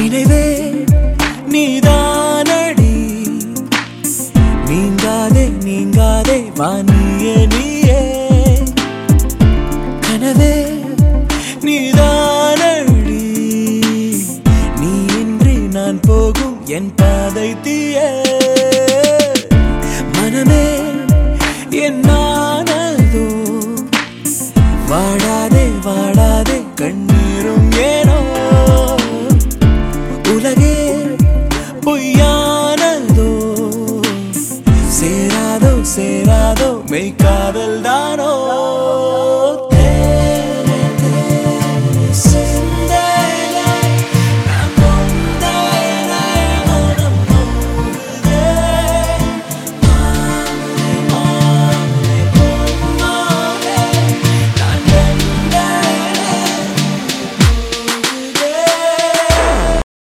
நினைவே நீதானடி நீங்காதே நீங்காதே வானியே நீயே கனவே நீதானடி நீ இன்றி நான் போகும் என் பாதை தீயே மனமே என்னானதோ வாடாதே வாடாதே கண்ணீரும் ஏனோ உலகே பொய்யானதோ சேராதோ சேராதோ மெய்க்கா